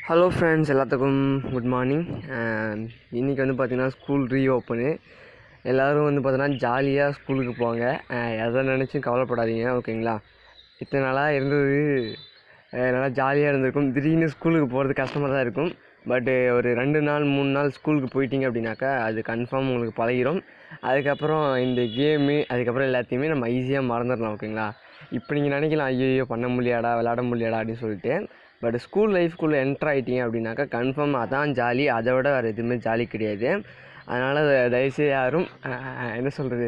hello friends எல்லாத்துக்கும் good morning இன்றைக்கி வந்து பார்த்திங்கன்னா ஸ்கூல் ரீஓப்பனு எல்லோரும் வந்து பார்த்தீங்கன்னா ஜாலியாக ஸ்கூலுக்கு போங்க அஹ் எதை நினச்சும் கவலைப்படாதீங்க ஓகேங்களா இத்தனை நாளாக இருந்தது அஹ் நல்லா ஜாலியாக இருந்திருக்கும் திடீர்னு ஸ்கூலுக்கு போகிறது கஷ்டமாக தான் இருக்கும் பட்டு ஒரு ரெண்டு நாள் மூணு நாள் ஸ்கூலுக்கு போயிட்டீங்க அப்படின்னாக்கா அது கன்ஃபார்ம் உங்களுக்கு பழகிடும் அதுக்கப்புறம் இந்த கேமு அதுக்கப்புறம் எல்லாத்தையுமே நம்ம ஈஸியாக மறந்துடலாம் ஓகேங்களா இப்போ நீங்கள் நினைக்கலாம் ஐயோ பண்ண முடியாடா விளையாட முடியாடா அப்படின்னு சொல்லிட்டு பட் ஸ்கூல் லைஃப்குள்ளே என்ட்ரு ஆகிட்டீங்க அப்படின்னாக்கா கன்ஃபார்ம் அதான் ஜாலி அதை விட வேறு எதுவுமே ஜாலி கிடையாது அதனால் தயவுசெய்து யாரும் அஹ், என்ன சொல்கிறது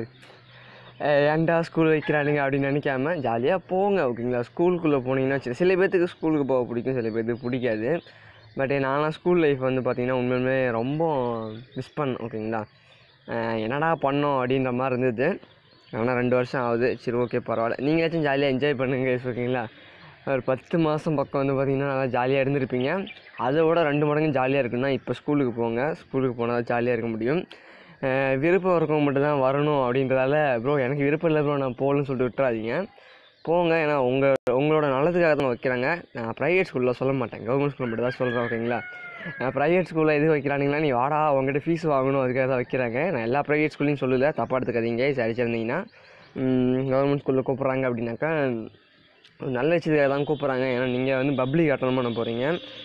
ஏன்டா ஸ்கூல் வைக்கிறானுங்க அப்படின்னு நினைக்காம ஜாலியாக போங்க ஓகேங்களா ஸ்கூலுக்குள்ளே போனீங்கன்னா சரி சில பேர்த்துக்கு ஸ்கூலுக்கு போக பிடிக்கும் சில பேர்த்துக்கு பிடிக்காது பட் நான்லாம் ஸ்கூல் லைஃப் வந்து பார்த்திங்கன்னா உண்மையுமே ரொம்ப மிஸ் பண்ணேன் ஓகேங்களா அஹ், என்னடா பண்ணோம் அப்படின்ற மாதிரி இருந்தது ஆனால் ரெண்டு வருஷம் ஆகுது சரி ஓகே பரவாயில்ல நீங்களாச்சும் ஜாலியாக என்ஜாய் பண்ணுங்க ஓகேங்களா ஒரு பத்து மாதம் பக்கம் வந்து பார்த்திங்கன்னா நல்லா ஜாலியாக இருந்திருப்பீங்க அதை விட ரெண்டு மடங்கு ஜாலியாக இருக்குன்னா இப்போ ஸ்கூலுக்கு போங்க ஸ்கூலுக்கு போனால் தான் ஜாலியாக இருக்க முடியும் அஹ் விருப்பம் இருக்கவங்க மட்டும் தான் வரணும் அப்படின்றதால ப்ரோ எனக்கு விருப்பம் இல்லை ப்ரோ நான் போகலன்னு சொல்லிட்டு விட்டுறாதீங்க போங்க ஏன்னா உங்கள் உங்களோட நல்லதுக்காக தான் வைக்கிறாங்க நான் ப்ரைவேட் ஸ்கூலில் சொல்ல மாட்டேன் கவர்மெண்ட் ஸ்கூலில் மட்டும் தான் சொல்கிறேன் ஓகேங்களா நான் ப்ரைவேட் ஸ்கூலில் எது வைக்கிறானுங்களா நீ வாடா உங்ககிட்ட ஃபீஸ் வாங்கணும் அதுக்காக தான் வைக்கிறாங்க நான் எல்லா ப்ரைவேட் ஸ்கூல்லையும் சொல்லல தப்பாக எடுத்துக்காதீங்க சரிச்சிருந்தீங்கன்னா கவர்மெண்ட் ஸ்கூலில் கூப்பிட்றாங்க அப்படின்னாக்கா ஒரு நல்ல விஷயத்துக்காக தான் கூப்பிட்றாங்க ஏன்னா நீங்கள் வந்து பப்ளிக் அட்டன் பண்ண போகிறீங்க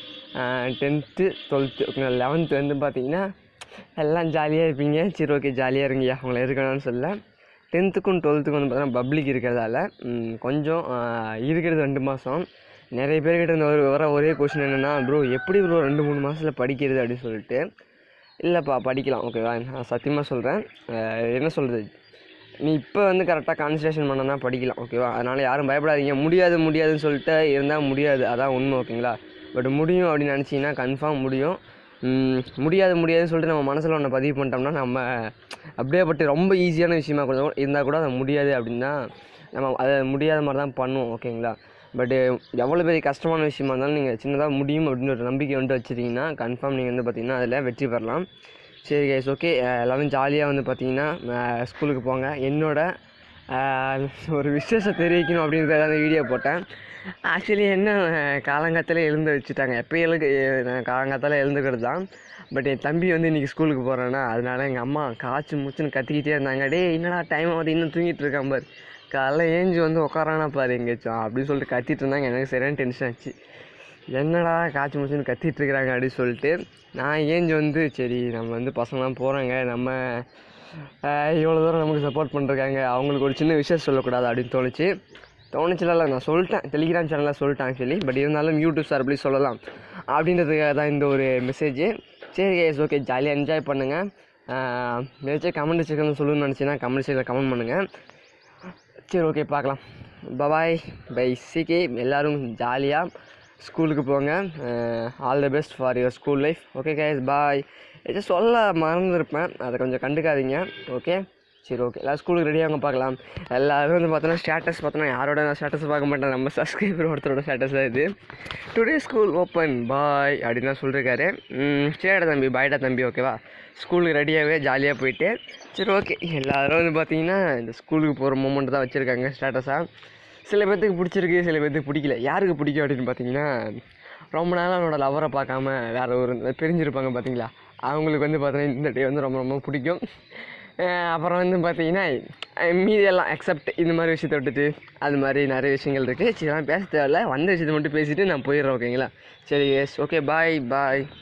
டென்த்து டுவெல்த்து ஓகேங்களா லெவன்த்து வந்து பார்த்தீங்கன்னா எல்லாம் ஜாலியாக இருப்பீங்க சரி ஓகே ஜாலியாக இருங்கய்யா உங்களை இருக்கணும்னு சொல்ல டென்த்துக்கும் டுவெல்த்துக்கும் வந்து பார்த்தீங்கன்னா பப்ளிக் இருக்கிறதால ம், கொஞ்சம் ஆஹ், இருக்கிறது ரெண்டு மாதம் நிறைய பேர்கிட்ட இந்த ஒரு வர ஒரே கொஷின் என்னென்னா ப்ரோ எப்படி ப்ரோ ரெண்டு மூணு மாதத்தில் படிக்கிறது அப்படின்னு சொல்லிட்டு இல்லைப்பா படிக்கலாம் ஓகேவா நான் சத்தியமாக சொல்கிறேன் என்ன சொல்கிறது நீ இப்போ வந்து கரெக்டாக கான்சன்ட்ரேஷன் பண்ணனா படிக்கலாம் ஓகேவா அதனால் யாரும் பயப்படாதீங்க முடியாது முடியாதுன்னு சொல்லிட்டு இருந்தால் முடியாது அதான் உண்மை ஓகேங்களா பட் முடியும் அப்படின்னு நினச்சிங்கன்னா கன்ஃபார்ம் முடியும் ம், முடியாது முடியாதுன்னு சொல்லிட்டு நம்ம மனசில் ஒன்று பதிவு பண்ணிட்டோம்னா நம்ம அப்படியே பட்டு ரொம்ப ஈஸியான விஷயமா கூட இருந்தால் கூட அது முடியாது அப்படின்னா நம்ம அதை முடியாத மாதிரி தான் பண்ணுவோம் ஓகேங்களா பட்டு எவ்வளோ பெரிய கஷ்டமான விஷயமா இருந்தாலும் நீங்கள் சின்னதாக முடியும் அப்படின்னு ஒரு நம்பிக்கை வந்துட்டு வச்சுருக்கீங்கன்னா கன்ஃபார்ம் நீங்கள் வந்து பார்த்தீங்கன்னா அதில் வெற்றி பெறலாம் சரி கைஸ் ஓகே எல்லோரும் ஜாலியாக வந்து பார்த்தீங்கன்னா ஸ்கூலுக்கு போங்க என்னோட அஹ், ஒரு விசேஷம் தெரிவிக்கணும் அப்படின்றத அந்த வீடியோ போட்டேன் ஆக்சுவலி என்ன காலங்காத்தால எழுந்து வச்சுட்டாங்க எப்போ எழுது நான் காலங்காத்தால எழுந்துக்கிறது தான் பட் என் தம்பி வந்து இன்றைக்கி ஸ்கூலுக்கு போகிறான்னா அதனால எங்கள் அம்மா காய்ச்சி முச்சுன்னு கத்திக்கிட்டே இருந்தாங்க டேய் என்னடா டைம் ஆகுது இன்னும் தூங்கிட்டு இருக்கான் பாரு காலைல ஏஞ்சி வந்து உட்காரானா பாரு எங்கேயாச்சும் அப்படின்னு சொல்லிட்டு கத்திட்டு இருந்தாங்க எனக்கு சரியான டென்ஷன் ஆச்சு என்னடா காய்ச்சி முச்சுன்னு கத்திட்டு இருக்கிறாங்க அப்படின்னு சொல்லிட்டு நான் ஏஞ்சி வந்து சரி நம்ம வந்து பசங்களாம் போகிறாங்க நம்ம இவ்வளோ தூரம் நமக்கு சப்போர்ட் பண்ணிருக்காங்க அவங்களுக்கு ஒரு சின்ன விஷயம் சொல்லக்கூடாது அப்படின்னு தோணுச்சு தோணுச்சுல நான் சொல்லிட்டேன் டெலிகிராம் சேனலில் சொல்லிட்டேன் ஆக்சுவலி பட் இருந்தாலும் யூடியூப் சார் அப்படி சொல்லலாம் அப்படின்றதுக்காக தான் இந்த ஒரு மெசேஜ் சரி கேஸ் ஓகே ஜாலியாக என்ஜாய் பண்ணுங்கள் ஏதாச்சும் கமெண்ட் செக்ஷன் சொல்லணும்னு நினச்சின்னா கமெண்ட் செக்ஷனில் கமெண்ட் பண்ணுங்கள் சரி ஓகே பார்க்கலாம் பபாய் பை சிகே எல்லோரும் ஜாலியாக ஸ்கூலுக்கு போங்க all the best for your school life okay guys bye ஏதாச்சும் சொல்ல மறந்துருப்பேன் அதை கொஞ்சம் கண்டுக்காதீங்க ஓகே சரி ஓகே எல்லாம் ஸ்கூலுக்கு ரெடியாங்க பார்க்கலாம் எல்லோரும் வந்து பார்த்தோன்னா ஸ்டேட்டஸ் பார்த்தோன்னா யாரோட நான் ஸ்டேட்டஸ் பார்க்க மாட்டேன் நம்ம சப்ஸ்கிரைபர் ஒருத்தரோட ஸ்டேட்டஸ் தான் இது டுடே ஸ்கூல் ஓப்பன் பாய் அப்படின்னு தான் சொல்லியிருக்காரு ம், சரிடா தம்பி பாய்டா தம்பி ஓகேவா ஸ்கூலுக்கு ரெடியாகவே ஜாலியாக போயிட்டு சரி ஓகே எல்லாரும் வந்து பார்த்தீங்கன்னா இந்த ஸ்கூலுக்கு போகிற மூமெண்ட் தான் வச்சுருக்காங்க ஸ்டேட்டஸாக சில பேர்த்துக்கு பிடிச்சிருக்கு சில பேர்த்துக்கு பிடிக்கல யாருக்கு பிடிக்கும் அப்படின்னு பார்த்தீங்கன்னா ரொம்ப நாளாக அவனோட லவரை பார்க்காம வேறு ஒரு பிரிஞ்சிருப்பாங்க பார்த்தீங்களா அவங்களுக்கு வந்து பார்த்தீங்கன்னா இந்த டே வந்து ரொம்ப ரொம்ப பிடிக்கும் அஹ் அப்புறம் வந்து பார்த்தீங்கன்னா அஹ் மீதி எல்லாம் எக்ஸப்ட் இந்த மாதிரி விஷயத்தை விட்டுட்டு அது மாதிரி நிறைய விஷயங்கள் இருக்குது சரி நான் பேச தேவையில்ல வந்த விஷயத்தை மட்டும் பேசிவிட்டு நான் போயிடுறேன் ஓகேங்களா சரி எஸ் ஓகே பாய் பாய்